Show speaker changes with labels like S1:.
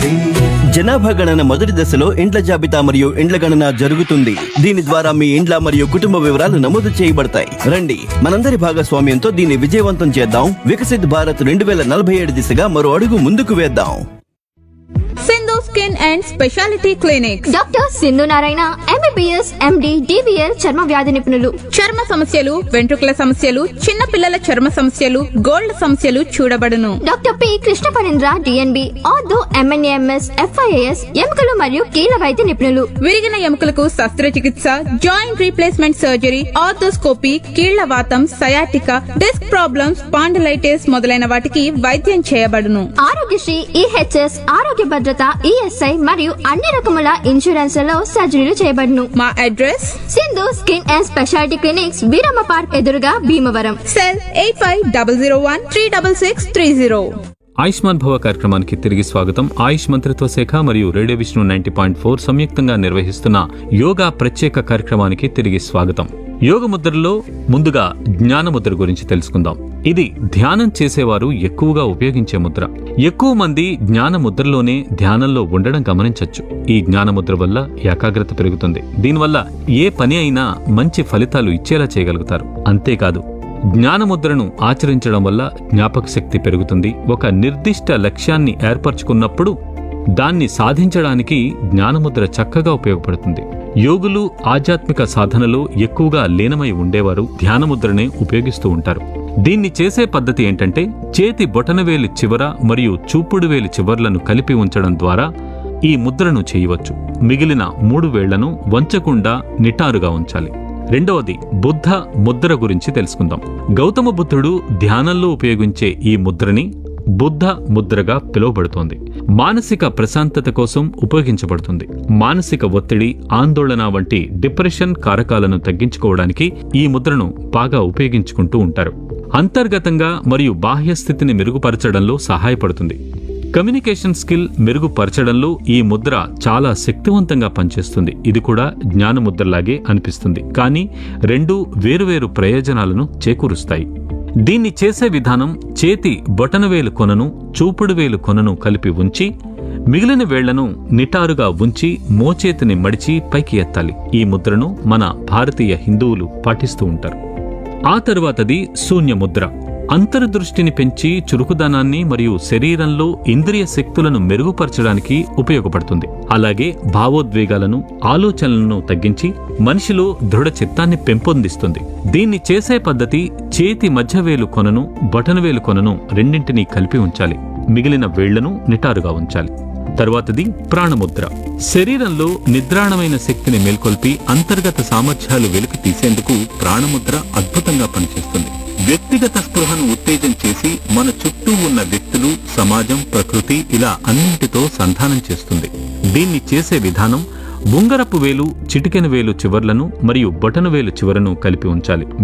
S1: జనాభా గణన మొదటి దశలో ఇండ్ల జాబితా మరియు ఇండ్ల గణన జరుగుతుంది దీని ద్వారా మీ ఇండ్ల మరియు కుటుంబ వివరాలు నమోదు చేయబడతాయి రండి మనందరి భాగస్వామ్యంతో దీన్ని విజయవంతం చేద్దాం వికసిత్ భారత్ రెండు వేల నలభై ఏడు దిశగా మరో అడుగు ముందుకు వేద్దాం
S2: Sindhu skin and speciality clinic
S3: doctor Sindhu Narayana MBBS MD DBL చర్మ వ్యాధి నిపుణులు
S2: చర్మ సమస్యలు వెంట్రుకల సమస్యలు చిన్న పిల్లల చర్మ సమస్యలు గోల్డ్ సమస్యలు చూడబడును
S3: doctor P Krishna Parendra DNB ortho MNAMS FIAS ఎముకలు మరియు కీళ్ళ వైద్య నిపుణులు
S2: విరిగిన ఎముకలకు శస్త్రచికిత్స జాయింట్ రీప్లేస్మెంట్ సర్జరీ ఆర్థోస్కోపీ కీళ్ల వాతం సయాటిక డిస్క్ ప్రాబ్లమ్స్ పాండలైటిస్ మొదలైన వాటికి వైద్యం చేయబడును
S3: ఆరోగ్యశ్రీ ఈహెచ్ఎస్ ఆరోగ్య భద్రత ఈఎస్ఐ మరియు అన్ని రకముల ఇన్సూరెన్స్లలో సర్జరీలు చేయబడును
S2: మా address
S3: Sindhu skin and speciality clinics Veeramma park ఎదురుగా Bhimavaram
S2: cell eight five double zero one three double six three zero
S4: Ayushman Bhava కార్యక్రమానికి తిరిగి స్వాగతం ఆయుష్ మంత్రిత్వ శాఖ మరియు radio Vishnu ninety point four సంయుక్తంగా నిర్వహిస్తున్న యోగా ప్రత్యేక కార్యక్రమానికి తిరిగి స్వాగతం యోగ ముద్రలో ముందుగా జ్ఞాన ముద్ర గురించి తెలుసుకుందాం ఇది ధ్యానం చేసేవారు ఎక్కువగా ఉపయోగించే ముద్ర ఎక్కువ మంది జ్ఞాన ముద్రలోనే ధ్యానంలో ఉండడం గమనించొచ్చు ఈ జ్ఞాన ముద్ర వల్ల ఏకాగ్రత పెరుగుతుంది దీనివల్ల ఏ పని అయినా మంచి ఫలితాలు ఇచ్చేలా చేయగలుగుతారు అంతేకాదు జ్ఞానముద్రను ఆచరించడం వల్ల జ్ఞాపక శక్తి పెరుగుతుంది ఒక నిర్దిష్ట లక్ష్యాన్ని ఏర్పరచుకున్నప్పుడు దాన్ని సాధించడానికి జ్ఞానముద్ర చక్కగా ఉపయోగపడుతుంది యోగులు ఆధ్యాత్మిక సాధనలో ఎక్కువగా లీనమై ఉండేవారు ధ్యానముద్రనే ఉపయోగిస్తూ ఉంటారు దీన్ని చేసే పద్ధతి ఏంటంటే చేతి బొటనవేలి చివర మరియు చూపుడు వేలి చివర్లను కలిపి ఉంచడం ద్వారా ఈ ముద్రను చేయవచ్చు మిగిలిన మూడు వేళ్లను వంచకుండా నిటారుగా ఉంచాలి రెండవది బుద్ధ ముద్ర గురించి తెలుసుకుందాం గౌతమ బుద్ధుడు ధ్యానంలో ఉపయోగించే ఈ ముద్రని బుద్ధ ముద్రగా పిలువబడుతోంది మానసిక ప్రశాంతత కోసం ఉపయోగించబడుతుంది మానసిక ఒత్తిడి ఆందోళన వంటి డిప్రెషన్ కారకాలను తగ్గించుకోవడానికి ఈ ముద్రను బాగా ఉపయోగించుకుంటూ ఉంటారు అంతర్గతంగా మరియు బాహ్య స్థితిని మెరుగుపరచడంలో సహాయపడుతుంది కమ్యూనికేషన్ స్కిల్ మెరుగుపరచడంలో ఈ ముద్ర చాలా శక్తివంతంగా పనిచేస్తుంది ఇది కూడా జ్ఞాన ముద్రలాగే అనిపిస్తుంది కానీ రెండు వేరువేరు ప్రయోజనాలను చేకూరుస్తాయి దీన్ని చేసే విధానం చేతి బొటనవేలు కొనను చూపుడు వేలు కొనను కలిపి ఉంచి మిగిలిన వేళ్లను నిటారుగా ఉంచి మోచేతిని మడిచి పైకి ఎత్తాలి ఈ ముద్రను మన భారతీయ హిందువులు పాటిస్తూ ఉంటారు ఆ తరువాతది శూన్య ముద్ర అంతర్దృష్టిని పెంచి చురుకుదనాన్ని మరియు శరీరంలో ఇంద్రియ శక్తులను మెరుగుపరచడానికి ఉపయోగపడుతుంది అలాగే భావోద్వేగాలను ఆలోచనలను తగ్గించి మనిషిలో దృఢ చిత్తాన్ని పెంపొందిస్తుంది దీన్ని చేసే పద్ధతి చేతి మధ్యవేలు కొనను బటనవేలు కొనను రెండింటినీ కలిపి ఉంచాలి మిగిలిన వేళ్లను నిటారుగా ఉంచాలి తరువాతది ప్రాణముద్ర శరీరంలో నిద్రాణమైన శక్తిని మేల్కొల్పి అంతర్గత సామర్థ్యాలు వెలికి తీసేందుకు ప్రాణముద్ర అద్భుతంగా పనిచేస్తుంది వ్యక్తిగత స్పృహను ఉత్తేజం చేసి మన చుట్టూ ఉన్న వ్యక్తులు సమాజం ప్రకృతి ఇలా అన్నింటితో సంధానం చేస్తుంది దీన్ని చేసే విధానం ఉంగరపు వేలు చిటికెన వేలు చివర్లను మరియు బొటన వేలు చివరను కలిపి ఉంచాలి